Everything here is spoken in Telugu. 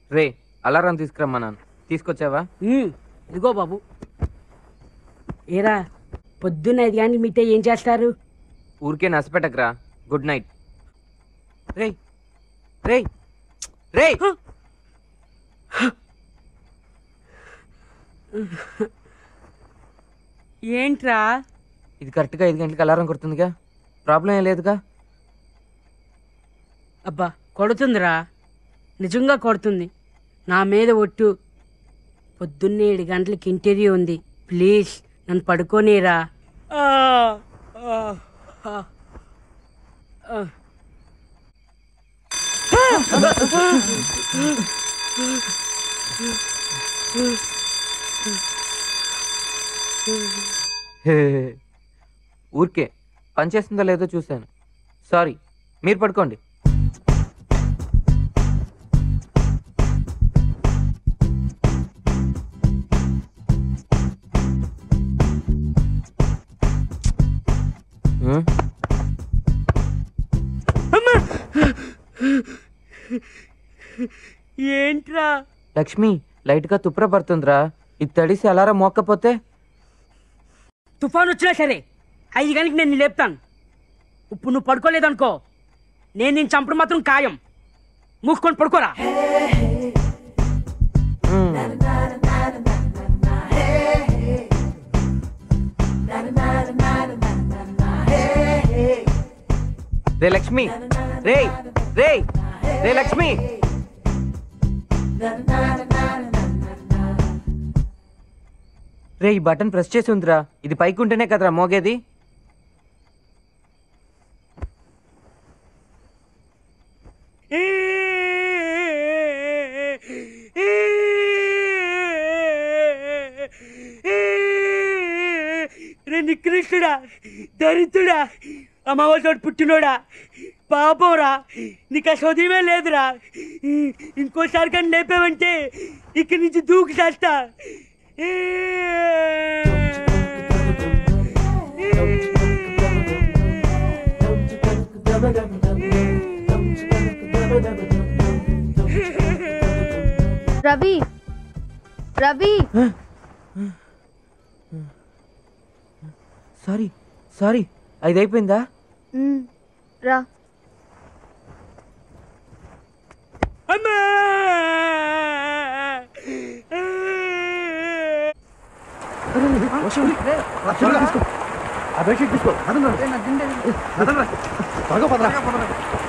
రే అలారం తీసుకురమ్మన్నాను తీసుకొచ్చావా ఉమ్, ఇదిగో బాబు ఏరా పొద్దున్న ఐదు గంటలు మీటే ఏం చేస్తారు ఊరికే నసపెట్టకరా గుడ్ నైట్ రే రే రే ఏంట్రా ఇది కరెక్ట్గా ఐదు గంటలకు అలారం కొడుతుందిగా ప్రాబ్లం ఏం లేదుగా అబ్బా కొడుతుందిరా నిజంగా కొడుతుంది నా మీద ఒట్టు పొద్దున్నే ఏడు గంటలకి ఇంటర్వ్యూ ఉంది ప్లీజ్ నన్ను పడుకోనేరా హే. ఊరికే పనిచేస్తుందో లేదో చూశాను సారీ మీరు పడుకోండి హ్మ్? ఏంట్రా లక్ష్మి లైట్గా తుప్ర పడుతుందిరా ఇది తడిసి అలారం మోక్కపోతే తుఫాన్ వచ్చినా సరే ఐదు గంటలకు నేను నిన్ను లేపుతాను ఇప్పుడు నువ్వు పడుకోలేదనుకో నేను నేను చంపడం మాత్రం ఖాయం మూసుకొని పడుకోరా హ్మ్. రే లక్ష్మి రే రే రే లక్ష్మి రే ఈ బటన్ ప్రెస్ చేసి ఉందిరా ఇది పైకి ఉంటేనే కదరా మోగేది రే నికృష్టుడా దరిద్రుడా అమ్మవారి పుట్టినోడా పాపంరా నీకు ఆ చదివే లేదురా ఇంకోసారి కానీ లేపావంటే ఇక్కడి నుంచి దూకి చేస్తా రవి రవి సారీ సారీ ఐదు అయిపోయిందా ఉమ్, రా అమ్మా ఆ బెడ్షీట్ తీసుకో అదన్నా త్వరగా పదరా